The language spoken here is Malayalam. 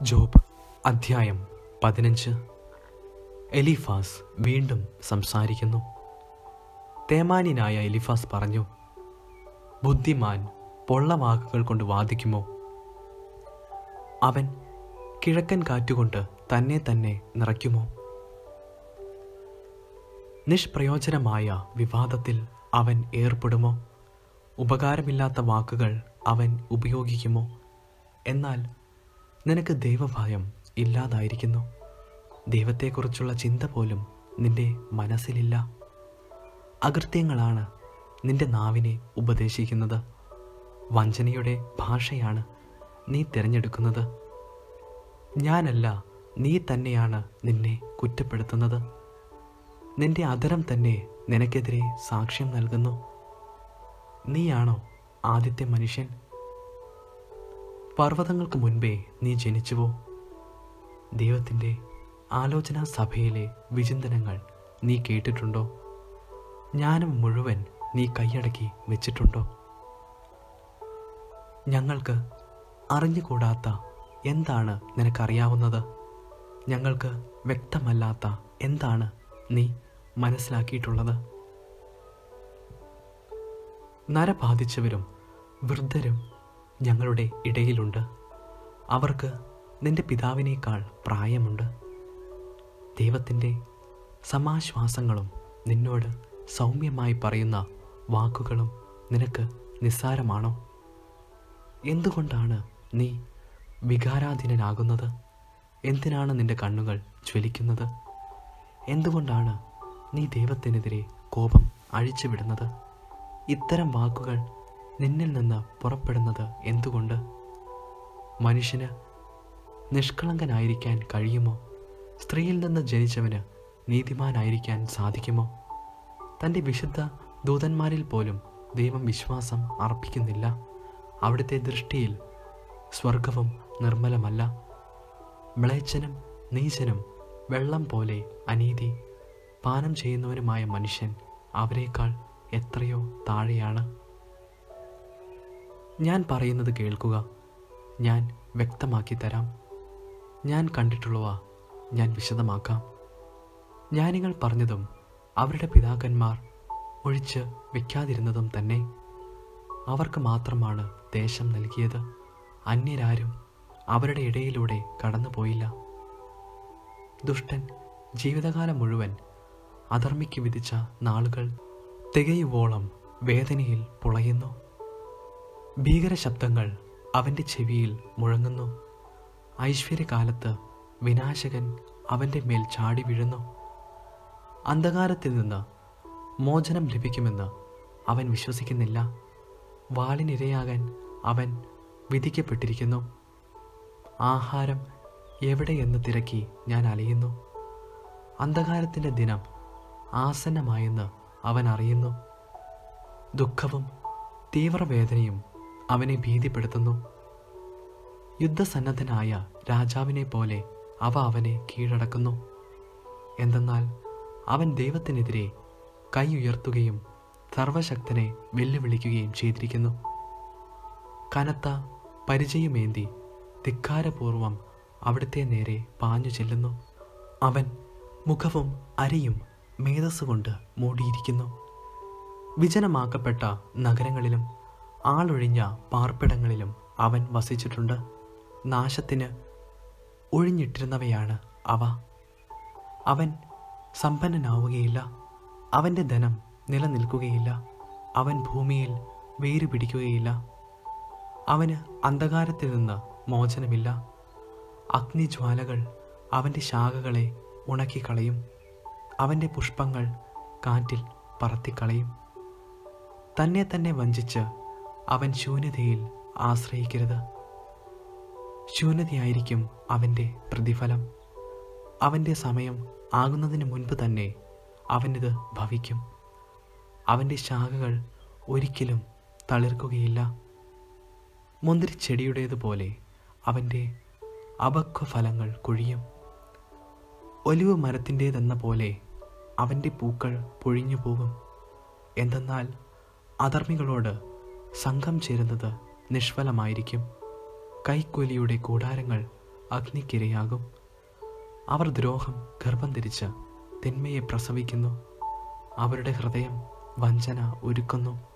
ജോബ് അധ്യായം പതിനഞ്ച് എലിഫാസ് വീണ്ടും സംസാരിക്കുന്നു തേമാന്യനായ എലിഫാസ് പറഞ്ഞു ബുദ്ധിമാൻ പൊള്ള വാക്കുകൾ കൊണ്ട് വാദിക്കുമോ അവൻ കിഴക്കൻ കാറ്റുകൊണ്ട് തന്നെ തന്നെ നിറയ്ക്കുമോ നിഷ്പ്രയോജനമായ വിവാദത്തിൽ അവൻ ഏർപ്പെടുമോ ഉപകാരമില്ലാത്ത വാക്കുകൾ അവൻ ഉപയോഗിക്കുമോ എന്നാൽ നിനക്ക് ദൈവഭയം ഇല്ലാതായിരിക്കുന്നു ദൈവത്തെക്കുറിച്ചുള്ള ചിന്ത പോലും നിന്റെ മനസ്സിലില്ല അകൃത്യങ്ങളാണ് നിന്റെ നാവിനെ ഉപദേശിക്കുന്നത് വഞ്ചനയുടെ ഭാഷയാണ് നീ തിരഞ്ഞെടുക്കുന്നത് ഞാനല്ല നീ തന്നെയാണ് നിന്നെ കുറ്റപ്പെടുത്തുന്നത് നിന്റെ അതരം തന്നെ നിനക്കെതിരെ സാക്ഷ്യം നൽകുന്നു നീയാണോ ആദ്യത്തെ മനുഷ്യൻ പർവ്വതങ്ങൾക്ക് മുൻപേ നീ ജനിച്ചുവോ ദൈവത്തിൻ്റെ ആലോചനാ സഭയിലെ വിചിന്തനങ്ങൾ നീ കേട്ടിട്ടുണ്ടോ ജ്ഞാനം മുഴുവൻ നീ കൈയടക്കി വെച്ചിട്ടുണ്ടോ ഞങ്ങൾക്ക് അറിഞ്ഞുകൂടാത്ത എന്താണ് നിനക്കറിയാവുന്നത് ഞങ്ങൾക്ക് വ്യക്തമല്ലാത്ത എന്താണ് നീ മനസ്സിലാക്കിയിട്ടുള്ളത് നര ബാധിച്ചവരും വൃദ്ധരും ഞങ്ങളുടെ ഇടയിലുണ്ട് അവർക്ക് നിന്റെ പിതാവിനേക്കാൾ പ്രായമുണ്ട് ദൈവത്തിൻ്റെ സമാശ്വാസങ്ങളും നിന്നോട് സൗമ്യമായി പറയുന്ന വാക്കുകളും നിനക്ക് നിസ്സാരമാണോ എന്തുകൊണ്ടാണ് നീ വികാരാധീനനാകുന്നത് എന്തിനാണ് നിന്റെ കണ്ണുകൾ ജ്വലിക്കുന്നത് എന്തുകൊണ്ടാണ് നീ ദൈവത്തിനെതിരെ കോപം അഴിച്ചുവിടുന്നത് ഇത്തരം വാക്കുകൾ നിന്നിൽ നിന്ന് പുറപ്പെടുന്നത് എന്തുകൊണ്ട് മനുഷ്യന് നിഷ്കളങ്കനായിരിക്കാൻ കഴിയുമോ സ്ത്രീയിൽ നിന്ന് ജനിച്ചവന് നീതിമാനായിരിക്കാൻ സാധിക്കുമോ തൻ്റെ വിശുദ്ധ ദൂതന്മാരിൽ പോലും ദൈവം വിശ്വാസം അർപ്പിക്കുന്നില്ല അവിടുത്തെ ദൃഷ്ടിയിൽ സ്വർഗവും നിർമ്മലമല്ല മ്ലേച്ഛനും നീചനും വെള്ളം പോലെ അനീതി പാനം ചെയ്യുന്നവനുമായ മനുഷ്യൻ അവരെക്കാൾ എത്രയോ താഴെയാണ് ഞാൻ പറയുന്നത് കേൾക്കുക ഞാൻ വ്യക്തമാക്കി തരാം ഞാൻ കണ്ടിട്ടുള്ളവ ഞാൻ വിശദമാക്കാം ജ്ഞാനികൾ പറഞ്ഞതും അവരുടെ പിതാക്കന്മാർ ഒഴിച്ച് വെക്കാതിരുന്നതും തന്നെ അവർക്ക് മാത്രമാണ് ദേശം നൽകിയത് അന്യരാരും അവരുടെ ഇടയിലൂടെ കടന്നുപോയില്ല ദുഷ്ടൻ ജീവിതകാലം മുഴുവൻ അധർമ്മിക്ക് വിധിച്ച നാളുകൾ തികയുവോളം വേദനയിൽ പുളയുന്നു ഭീകര ശബ്ദങ്ങൾ അവൻ്റെ ചെവിയിൽ മുഴങ്ങുന്നു ഐശ്വര്യകാലത്ത് വിനാശകൻ അവൻ്റെ മേൽ ചാടി വീഴുന്നു അന്ധകാരത്തിൽ നിന്ന് മോചനം ലഭിക്കുമെന്ന് അവൻ വിശ്വസിക്കുന്നില്ല വാളിനിരയാകാൻ അവൻ വിധിക്കപ്പെട്ടിരിക്കുന്നു ആഹാരം എവിടെയെന്ന് തിരക്കി ഞാൻ അലയുന്നു അന്ധകാരത്തിൻ്റെ ദിനം ആസന്നമായെന്ന് അവൻ അറിയുന്നു ദുഃഖവും തീവ്രവേദനയും അവനെ ഭീതിപ്പെടുത്തുന്നു യുദ്ധസന്നദ്ധനായ രാജാവിനെ പോലെ അവ അവനെ കീഴടക്കുന്നു എന്തെന്നാൽ അവൻ ദൈവത്തിനെതിരെ കൈ ഉയർത്തുകയും സർവശക്തനെ വെല്ലുവിളിക്കുകയും ചെയ്തിരിക്കുന്നു കനത്ത പരിചയമേന്തി ധിക്കാരപൂർവം അവിടുത്തെ നേരെ പാഞ്ഞു ചെല്ലുന്നു അവൻ മുഖവും അരയും മേധസ്സുകൊണ്ട് മൂടിയിരിക്കുന്നു വിജനമാക്കപ്പെട്ട നഗരങ്ങളിലും ആളൊഴിഞ്ഞ പാർപ്പിടങ്ങളിലും അവൻ വസിച്ചിട്ടുണ്ട് നാശത്തിന് ഒഴിഞ്ഞിട്ടിരുന്നവയാണ് അവ അവൻ സമ്പന്നനാവുകയില്ല അവൻ്റെ ധനം നിലനിൽക്കുകയില്ല അവൻ ഭൂമിയിൽ വേര് പിടിക്കുകയില്ല അവന് അന്ധകാരത്തിൽ നിന്ന് മോചനമില്ല അഗ്നിജ്വാലകൾ അവൻ്റെ ശാഖകളെ ഉണക്കിക്കളയും അവൻ്റെ പുഷ്പങ്ങൾ കാറ്റിൽ പറത്തിക്കളയും തന്നെ തന്നെ വഞ്ചിച്ച് അവൻ ശൂന്യതയിൽ ആശ്രയിക്കരുത് ശൂന്യതയായിരിക്കും അവൻ്റെ പ്രതിഫലം അവൻ്റെ സമയം ആകുന്നതിന് മുൻപ് തന്നെ അവനിത് ഭവിക്കും അവൻ്റെ ശാഖകൾ ഒരിക്കലും തളിർക്കുകയില്ല മുന്തിരിച്ചെടിയുടേതുപോലെ അവൻ്റെ അപക്വഫലങ്ങൾ കൊഴിയും ഒലിവ് മരത്തിൻ്റേതെന്ന പോലെ അവൻ്റെ പൂക്കൾ പൊഴിഞ്ഞു പോകും എന്തെന്നാൽ അധർമ്മികളോട് സംഘം ചേരുന്നത് നിഷ്ഫലമായിരിക്കും കൈക്കൂലിയുടെ കൂടാരങ്ങൾ അഗ്നിക്കിരയാകും അവർ ദ്രോഹം ഗർഭം ധരിച്ച് തിന്മയെ പ്രസവിക്കുന്നു അവരുടെ ഹൃദയം വഞ്ചന ഒരുക്കുന്നു